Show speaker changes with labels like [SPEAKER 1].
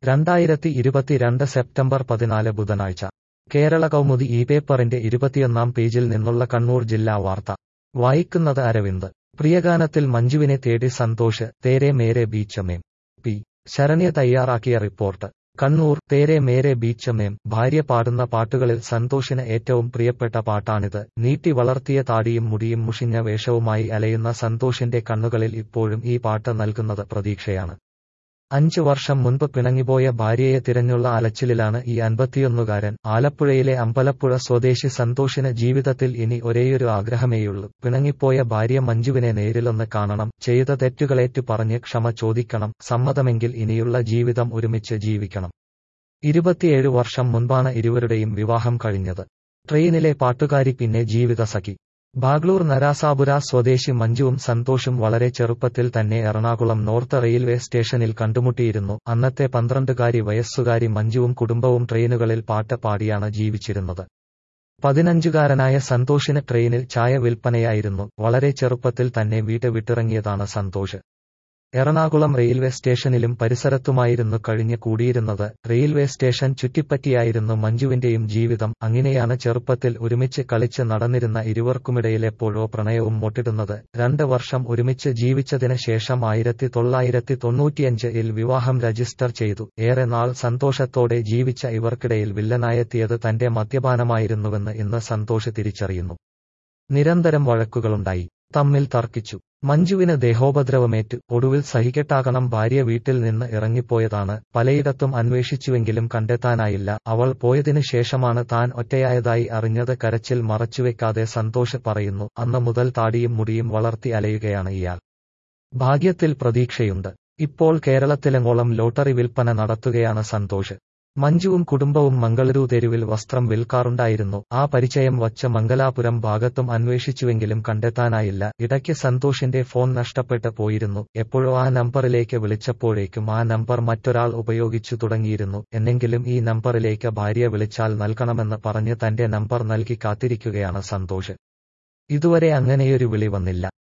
[SPEAKER 1] രണ്ടായിരത്തി ഇരുപത്തിരണ്ട് സെപ്റ്റംബർ പതിനാല് ബുധനാഴ്ച കേരള കൗമുദി ഈ പേപ്പറിന്റെ ഇരുപത്തിയൊന്നാം പേജിൽ നിന്നുള്ള കണ്ണൂർ ജില്ലാ വാർത്ത വായിക്കുന്നത് അരവിന്ദ് പ്രിയഗാനത്തിൽ മഞ്ജുവിനെ തേടി സന്തോഷ് തേരെ മേരെ ബീച്ചമേം പി ശരണ്യ തയ്യാറാക്കിയ റിപ്പോർട്ട് കണ്ണൂർ തേരെ മേരെ ബീച്ചമേം ഭാര്യ പാടുന്ന പാട്ടുകളിൽ സന്തോഷിന് ഏറ്റവും പ്രിയപ്പെട്ട പാട്ടാണിത് നീട്ടി വളർത്തിയ താടിയും മുടിയും മുഷിഞ്ഞ വേഷവുമായി അലയുന്ന സന്തോഷിന്റെ കണ്ണുകളിൽ ഇപ്പോഴും ഈ പാട്ട് നൽകുന്നത് പ്രതീക്ഷയാണ് അഞ്ചു വർഷം മുൻപ് പിണങ്ങിപ്പോയ ഭാര്യയെ തിരഞ്ഞുള്ള അലച്ചിലിലാണ് ഈ അൻപത്തിയൊന്നുകാരൻ ആലപ്പുഴയിലെ അമ്പലപ്പുഴ സ്വദേശി സന്തോഷിന് ജീവിതത്തിൽ ഇനി ഒരേയൊരു ആഗ്രഹമേയുള്ളൂ പിണങ്ങിപ്പോയ ഭാര്യ മഞ്ജുവിനെ നേരിലൊന്ന് കാണണം ചെയ്ത തെറ്റുകളേറ്റു പറഞ്ഞ് ക്ഷമ ചോദിക്കണം സമ്മതമെങ്കിൽ ഇനിയുള്ള ജീവിതം ഒരുമിച്ച് ജീവിക്കണം ഇരുപത്തിയേഴ് വർഷം മുൻപാണ് ഇരുവരുടെയും വിവാഹം കഴിഞ്ഞത് ട്രെയിനിലെ പാട്ടുകാരി പിന്നെ ജീവിതസഖി ബാഗ്ലൂർ നരാസാപുര സ്വദേശി മഞ്ജുവും സന്തോഷും വളരെ ചെറുപ്പത്തിൽ തന്നെ എറണാകുളം നോർത്ത് റെയിൽവേ സ്റ്റേഷനിൽ കണ്ടുമുട്ടിയിരുന്നു അന്നത്തെ പന്ത്രണ്ടുകാരി വയസ്സുകാരി മഞ്ജുവും കുടുംബവും ട്രെയിനുകളിൽ പാട്ട് പാടിയാണ് ജീവിച്ചിരുന്നത് പതിനഞ്ചുകാരനായ സന്തോഷിന് ട്രെയിനിൽ ചായ വിൽപ്പനയായിരുന്നു വളരെ ചെറുപ്പത്തിൽ തന്നെ വീട്ട് വിട്ടിറങ്ങിയതാണ് സന്തോഷ് എറണാകുളം റെയിൽവേ സ്റ്റേഷനിലും പരിസരത്തുമായിരുന്നു കഴിഞ്ഞ് കൂടിയിരുന്നത് റെയിൽവേ സ്റ്റേഷൻ ചുറ്റിപ്പറ്റിയായിരുന്നു മഞ്ജുവിന്റെയും ജീവിതം അങ്ങനെയാണ് ചെറുപ്പത്തിൽ ഒരുമിച്ച് കളിച്ച് നടന്നിരുന്ന ഇരുവർക്കുമിടയിലെപ്പോഴോ പ്രണയവും മൊട്ടിടുന്നത് രണ്ട് വർഷം ഒരുമിച്ച് ജീവിച്ചതിന് ശേഷം ആയിരത്തി തൊള്ളായിരത്തി തൊണ്ണൂറ്റിയഞ്ചിൽ വിവാഹം രജിസ്റ്റർ ചെയ്തു ഏറെ നാൾ സന്തോഷത്തോടെ ജീവിച്ച ഇവർക്കിടയിൽ വില്ലനായെത്തിയത് തന്റെ മദ്യപാനമായിരുന്നുവെന്ന് ഇന്ന് സന്തോഷ് തിരിച്ചറിയുന്നു നിരന്തരം വഴക്കുകളുണ്ടായി തമ്മിൽ തർക്കിച്ചു മഞ്ജുവിന് ദേഹോപദ്രവമേറ്റ് ഒടുവിൽ സഹികെട്ടാകണം ഭാര്യ വീട്ടിൽ നിന്ന് ഇറങ്ങിപ്പോയതാണ് പലയിടത്തും അന്വേഷിച്ചുവെങ്കിലും കണ്ടെത്താനായില്ല അവൾ പോയതിനു ശേഷമാണ് താൻ ഒറ്റയായതായി അറിഞ്ഞത് കരച്ചിൽ മറച്ചുവെക്കാതെ സന്തോഷ് പറയുന്നു അന്ന് മുതൽ താടിയും മുടിയും വളർത്തി അലയുകയാണ് ഇയാൾ ഭാഗ്യത്തിൽ പ്രതീക്ഷയുണ്ട് ഇപ്പോൾ കേരളത്തിലെങ്ങോളം ലോട്ടറി വിൽപ്പന നടത്തുകയാണ് സന്തോഷ് മഞ്ജുവും കുടുംബവും മംഗളൂരു തെരുവിൽ വസ്ത്രം വിൽക്കാറുണ്ടായിരുന്നു ആ പരിചയം വച്ച മംഗലാപുരം ഭാഗത്തും അന്വേഷിച്ചുവെങ്കിലും കണ്ടെത്താനായില്ല ഇടയ്ക്ക് സന്തോഷിന്റെ ഫോൺ നഷ്ടപ്പെട്ട് പോയിരുന്നു എപ്പോഴോ ആ നമ്പറിലേക്ക് വിളിച്ചപ്പോഴേക്കും ആ നമ്പർ മറ്റൊരാൾ ഉപയോഗിച്ചു തുടങ്ങിയിരുന്നു എന്നെങ്കിലും ഈ നമ്പറിലേക്ക് ഭാര്യ വിളിച്ചാൽ നൽകണമെന്ന് പറഞ്ഞ് തന്റെ നമ്പർ നൽകി കാത്തിരിക്കുകയാണ് സന്തോഷ് ഇതുവരെ അങ്ങനെയൊരു വിളി വന്നില്ല